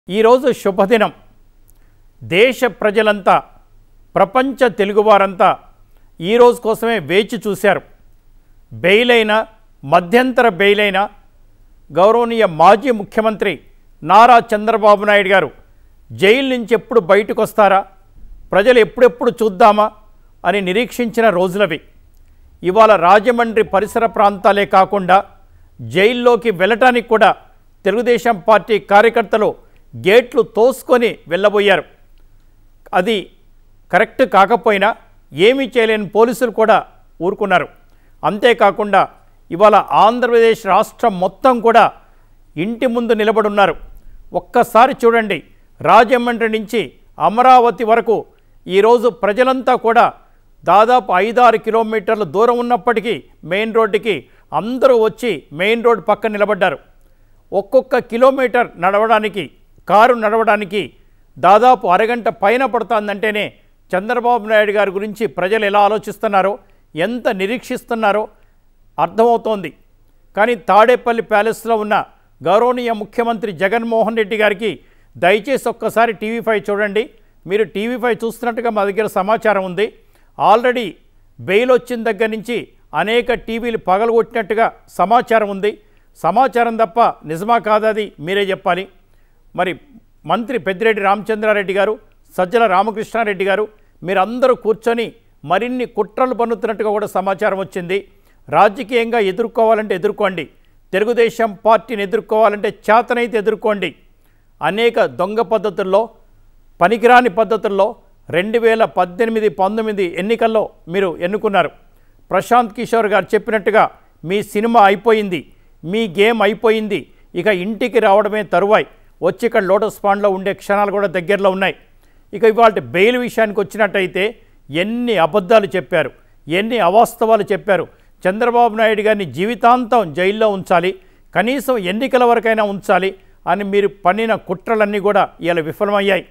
ఈరోజు శుభదినం దేశ ప్రజలంతా ప్రపంచ తెలుగువారంతా ఈ రోజు కోసమే వేచి చూశారు బెయిల్ అయిన మధ్యంతర బెయిల్ అయిన గౌరవనీయ మాజీ ముఖ్యమంత్రి నారా చంద్రబాబు నాయుడు గారు జైలు నుంచి ఎప్పుడు బయటకు వస్తారా ప్రజలు ఎప్పుడెప్పుడు చూద్దామా అని నిరీక్షించిన రోజులవి ఇవాళ రాజమండ్రి పరిసర ప్రాంతాలే కాకుండా జైల్లోకి వెళ్ళటానికి కూడా తెలుగుదేశం పార్టీ కార్యకర్తలు గేట్లు తోసుకొని వెళ్ళబోయారు అది కరెక్ట్ కాకపోయినా ఏమీ చేయలేని పోలీసులు కూడా ఊరుకున్నారు అంతేకాకుండా ఇవాళ ఆంధ్రప్రదేశ్ రాష్ట్రం మొత్తం కూడా ఇంటి ముందు నిలబడున్నారు ఒక్కసారి చూడండి రాజమండ్రి నుంచి అమరావతి వరకు ఈరోజు ప్రజలంతా కూడా దాదాపు ఐదారు కిలోమీటర్ల దూరం ఉన్నప్పటికీ మెయిన్ రోడ్డుకి అందరూ వచ్చి మెయిన్ రోడ్ పక్కన నిలబడ్డారు ఒక్కొక్క కిలోమీటర్ నడవడానికి కారు నడవడానికి దాదాపు అరగంట పైన పడుతుందంటేనే చంద్రబాబు నాయుడు గారి గురించి ప్రజలు ఎలా ఆలోచిస్తున్నారో ఎంత నిరీక్షిస్తున్నారో అర్థమవుతోంది కానీ తాడేపల్లి ప్యాలెస్లో ఉన్న గౌరవనీయ ముఖ్యమంత్రి జగన్మోహన్ రెడ్డి గారికి దయచేసి ఒక్కసారి టీవీ ఫైవ్ చూడండి మీరు టీవీ ఫైవ్ చూస్తున్నట్టుగా మా దగ్గర సమాచారం ఉంది ఆల్రెడీ బెయిల్ వచ్చిన దగ్గర నుంచి అనేక టీవీలు పగలగొట్టినట్టుగా సమాచారం ఉంది సమాచారం తప్ప నిజమా కాదది మీరే చెప్పాలి మరి మంత్రి పెద్దిరెడ్డి రామచంద్రారెడ్డి గారు సజ్జల రామకృష్ణారెడ్డి గారు మీరందరూ కూర్చొని మరిన్ని కుట్రలు పన్నుతున్నట్టుగా కూడా సమాచారం వచ్చింది రాజకీయంగా ఎదుర్కోవాలంటే ఎదుర్కోండి తెలుగుదేశం పార్టీని ఎదుర్కోవాలంటే చేతనైతే ఎదుర్కోండి అనేక దొంగ పద్ధతుల్లో పనికిరాని పద్ధతుల్లో రెండు వేల పద్దెనిమిది పంతొమ్మిది ఎన్నికల్లో మీరు ఎన్నుకున్నారు ప్రశాంత్ కిషోర్ గారు చెప్పినట్టుగా మీ సినిమా అయిపోయింది మీ గేమ్ అయిపోయింది ఇక ఇంటికి రావడమే తరువాయి వచ్చి ఇక్కడ లోటస్ పాండ్లో ఉండే క్షణాలు కూడా దగ్గరలో ఉన్నాయి ఇక ఇవాళ బెయిల్ విషయానికి వచ్చినట్టయితే ఎన్ని అబద్ధాలు చెప్పారు ఎన్ని అవాస్తవాలు చెప్పారు చంద్రబాబు నాయుడు గారిని జీవితాంతం జైల్లో ఉంచాలి కనీసం ఎన్నికల వరకైనా ఉంచాలి అని మీరు పన్నిన కుట్రలన్నీ కూడా ఇలా విఫలమయ్యాయి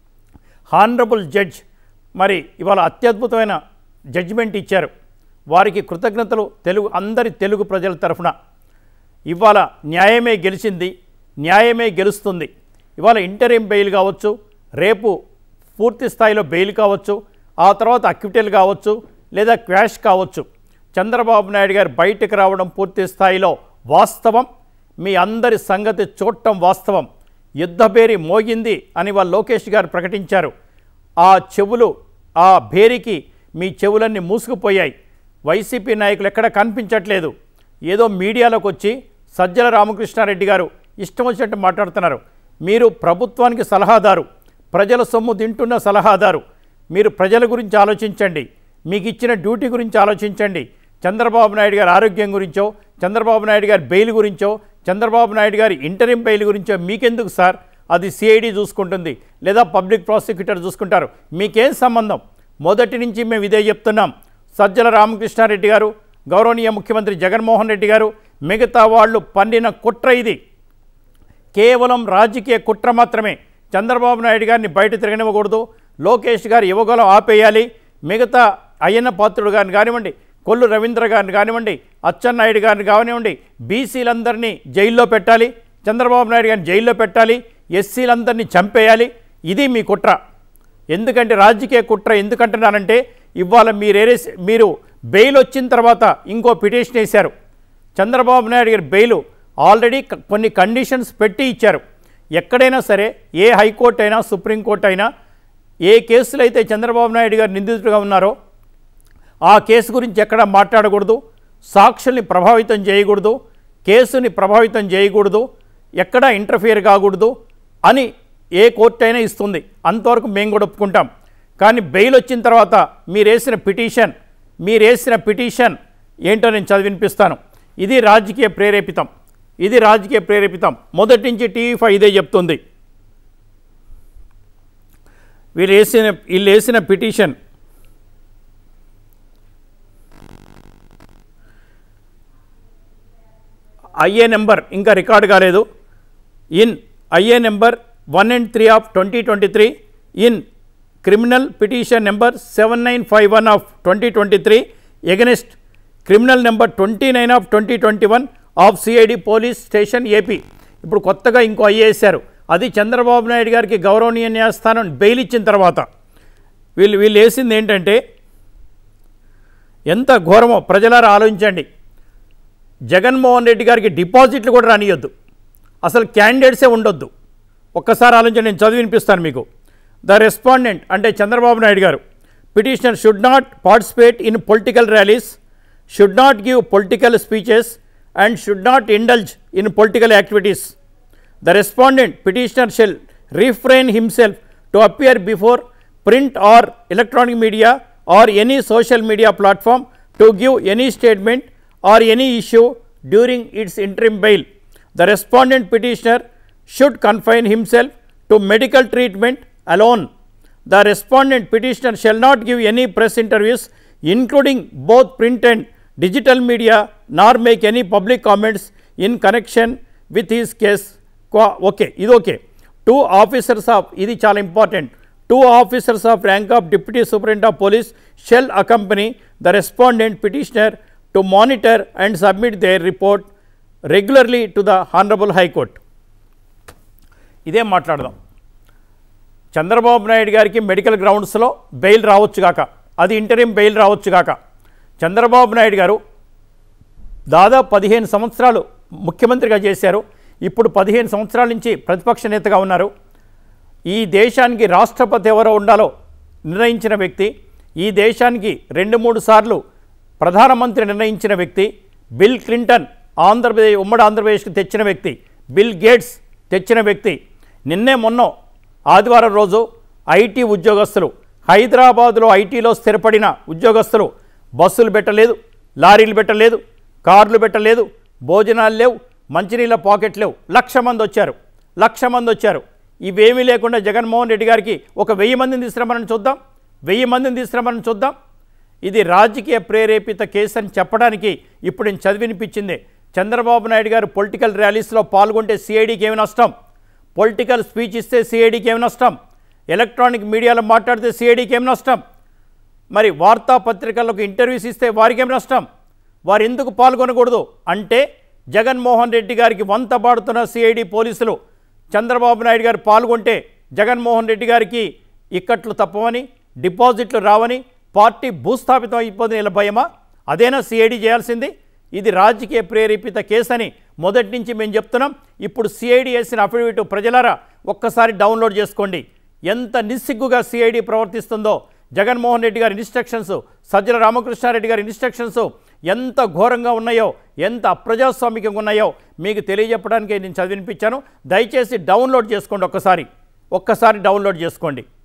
హానరబుల్ జడ్జ్ మరి ఇవాళ అత్యద్భుతమైన జడ్జిమెంట్ ఇచ్చారు వారికి కృతజ్ఞతలు తెలుగు అందరి తెలుగు ప్రజల తరఫున ఇవాళ న్యాయమే గెలిచింది న్యాయమే గెలుస్తుంది ఇవాళ ఇంటరీం బెయిల్ కావచ్చు రేపు పూర్తి స్థాయిలో బెయిల్ కావచ్చు ఆ తర్వాత అక్విటల్ కావచ్చు లేదా క్వాష్ కావచ్చు చంద్రబాబు నాయుడు గారు బయటకు రావడం పూర్తి స్థాయిలో వాస్తవం మీ అందరి సంగతి చూడటం వాస్తవం యుద్ధ బేరి మోగింది అని వాళ్ళు లోకేష్ గారు ప్రకటించారు ఆ చెవులు ఆ బేరికి మీ చెవులన్నీ మూసుకుపోయాయి వైసీపీ నాయకులు ఎక్కడ కనిపించట్లేదు ఏదో మీడియాలోకి వచ్చి సజ్జల రామకృష్ణారెడ్డి గారు ఇష్టం వచ్చినట్టు మాట్లాడుతున్నారు మీరు ప్రభుత్వానికి సలహాదారు ప్రజల సొమ్ము తింటున్న సలహాదారు మీరు ప్రజల గురించి ఆలోచించండి మీకు ఇచ్చిన డ్యూటీ గురించి ఆలోచించండి చంద్రబాబు నాయుడు గారి ఆరోగ్యం గురించో చంద్రబాబు నాయుడు గారి బెయిల్ గురించో చంద్రబాబు నాయుడు గారి ఇంటరిం బెయిల్ గురించో మీకెందుకు సార్ అది సిఐడి చూసుకుంటుంది లేదా పబ్లిక్ ప్రాసిక్యూటర్ చూసుకుంటారు మీకేం సంబంధం మొదటి నుంచి మేము ఇదే చెప్తున్నాం సజ్జల రామకృష్ణారెడ్డి గారు గౌరవనీయ ముఖ్యమంత్రి జగన్మోహన్ రెడ్డి గారు మిగతా వాళ్ళు పన్నిన కుట్ర ఇది కేవలం రాజకీయ కుట్ర మాత్రమే చంద్రబాబు నాయుడు గారిని బయట తిరగనివ్వకూడదు లోకేష్ గారు యువగలం ఆపేయాలి మిగతా అయ్యన్న పాత్రుడు గారిని కానివ్వండి కొల్లు రవీంద్ర గారిని కానివ్వండి అచ్చెన్నాయుడు గారిని కానివ్వండి బీసీలందరినీ జైల్లో పెట్టాలి చంద్రబాబు నాయుడు గారిని జైల్లో పెట్టాలి ఎస్సీలందరినీ చంపేయాలి ఇది మీ కుట్ర ఎందుకంటే రాజకీయ కుట్ర ఎందుకంటున్నానంటే ఇవాళ మీరేసి మీరు బెయిల్ వచ్చిన తర్వాత ఇంకో పిటిషన్ వేశారు చంద్రబాబు నాయుడు గారి బెయిల్ ఆల్రెడీ క- కొన్ని కండిషన్స్ పెట్టి ఇచ్చారు ఎక్కడైనా సరే ఏ హైకోర్టు అయినా సుప్రీంకోర్టు అయినా ఏ కేసులు అయితే చంద్రబాబు నాయుడు గారు నిందితుడిగా ఉన్నారో ఆ కేసు గురించి ఎక్కడ మాట్లాడకూడదు సాక్షుల్ని ప్రభావితం చేయకూడదు కేసుని ప్రభావితం చేయకూడదు ఎక్కడ ఇంటర్ఫియర్ కాకూడదు అని ఏ కోర్టు అయినా ఇస్తుంది అంతవరకు మేము కూడా ఒప్పుకుంటాం కానీ బెయిల్ వచ్చిన తర్వాత మీరేసిన పిటిషన్ మీరేసిన పిటిషన్ ఏంటో నేను చదివినిపిస్తాను ఇది రాజకీయ ప్రేరేపితం ఇది రాజకీయ ప్రేరేపితం మొదటి నుంచి టీవీ ఫైవ్ ఇదే చెప్తుంది వీళ్ళు వేసిన వీళ్ళు వేసిన పిటిషన్ ఐఏ నెంబర్ ఇంకా రికార్డ్ కాలేదు in IA number one and three of twenty twenty three in criminal petition number seven nine five one of twenty twenty three against criminal number twenty nine of twenty twenty one of CID police station AP ఇప్పుడు కొత్తగా ఇంకో IA వేశారు అది చంద్రబాబు నాయుడు గారికి గౌరవనీయ న్యాయస్థానం bail ఇచ్చిన తర్వాత వీళ్ళు వీళ్ళు వేసింది ఏంటంటే ఎంత ఘోరమో ప్రజలారా ఆలోచించండి జగన్మోహన్ రెడ్డి గారికి డిపాజిట్లు కూడా రానియొద్దు అసలు క్యాండిడేట్సే ఉండొద్దు ఒక్కసారి ఆలోచించండి నేను చదివి వినిపిస్తాను మీకు ద రెస్పాండెంట్ అంటే Chandrababu Naidu garu petitioner should not participate in political rallies should not give political speeches and should not indulge in political activities The respondent petitioner shall refrain himself to appear before print or electronic media or any social media platform to give any statement or any issue during its interim bail. The respondent petitioner should confine himself to medical treatment alone. The respondent petitioner shall not give any press interviews, including both print and digital media, nor make any public comments in connection with his case. Qua- okay ఇది okay two officers of ఇది చాలా important two officers of rank of deputy superintendent of police shall accompany the respondent petitioner to monitor and submit their report regularly to the honourable high court ఇదే మాట్లాడదాం చంద్రబాబు నాయుడు గారికి medical గ్రౌండ్స్లో bail రావచ్చు గాక అది ఇంటరిం bail రావచ్చు గాక చంద్రబాబు నాయుడు గారు దాదాపు పదిహేను సంవత్సరాలు ముఖ్యమంత్రిగా చేశారు ఇప్పుడు పదిహేను సంవత్సరాల నుంచి ప్రతిపక్ష నేతగా ఉన్నారు ఈ దేశానికి రాష్ట్రపతి ఎవరో ఉండాలో నిర్ణయించిన వ్యక్తి ఈ దేశానికి రెండు మూడు సార్లు ప్రధానమంత్రి నిర్ణయించిన వ్యక్తి బిల్ క్లింటన్ ఆంధ్రప్రదేశ్ ఉమ్మడి ఆంధ్రప్రదేశ్కి తెచ్చిన వ్యక్తి బిల్ గేట్స్ తెచ్చిన వ్యక్తి నిన్నే మొన్న ఆదివారం రోజు ఐటీ ఉద్యోగస్తులు హైదరాబాదులో ఐటీలో స్థిరపడిన ఉద్యోగస్తులు బస్సులు పెట్టలేదు లారీలు పెట్టలేదు కార్లు పెట్టలేదు భోజనాలు లేవు మంచినీళ్ళ పాకెట్ లేవు లక్ష మంది వచ్చారు లక్ష మంది వచ్చారు ఇవేమీ లేకుండా జగన్మోహన్ రెడ్డి గారికి ఒక వెయ్యి మందిని తీసుకురమ్మని చూద్దాం వెయ్యి మందిని తీసుకురమ్మని చూద్దాం ఇది రాజకీయ ప్రేరేపిత కేసు అని చెప్పడానికి ఇప్పుడు నేను చదివినిపించింది చంద్రబాబు నాయుడు గారు పొలిటికల్ ర్యాలీస్లో పాల్గొంటే సిఐడికి ఏమి నష్టం పొలిటికల్ స్పీచ్ ఇస్తే సిఐడికి ఏమి నష్టం ఎలక్ట్రానిక్ మీడియాలో మాట్లాడితే సిఐడికి ఏమి నష్టం మరి వార్తాపత్రికలకు ఇంటర్వ్యూస్ ఇస్తే వారికి ఏమి నష్టం వారు ఎందుకు పాల్గొనకూడదు అంటే జగన్మోహన్ రెడ్డి గారికి వంత పాడుతున్న సిఐడి పోలీసులు చంద్రబాబు నాయుడు గారు పాల్గొంటే జగన్మోహన్ రెడ్డి గారికి ఇక్కట్లు తప్పవని డిపాజిట్లు రావని పార్టీ భూస్థాపితం అయిపోతుంది ఇలా భయమా అదేనా సిఐడి చేయాల్సింది ఇది రాజకీయ ప్రేరేపిత కేసు అని మొదటి నుంచి మేము చెప్తున్నాం ఇప్పుడు సిఐడి వేసిన అఫిడవిట్ ప్రజలారా ఒక్కసారి డౌన్లోడ్ చేసుకోండి ఎంత నిస్సిగ్గుగా సిఐడి ప్రవర్తిస్తుందో జగన్మోహన్ రెడ్డి గారి ఇన్స్ట్రక్షన్స్ సజ్జల రామకృష్ణారెడ్డి గారి ఇన్స్ట్రక్షన్స్ ఎంత ఘోరంగా ఉన్నాయో ఎంత అప్రజాస్వామికంగా ఉన్నాయో మీకు తెలియజెప్పడానికి నేను చదివినిపించాను దయచేసి డౌన్లోడ్ చేసుకోండి ఒక్కసారి ఒక్కసారి డౌన్లోడ్ చేసుకోండి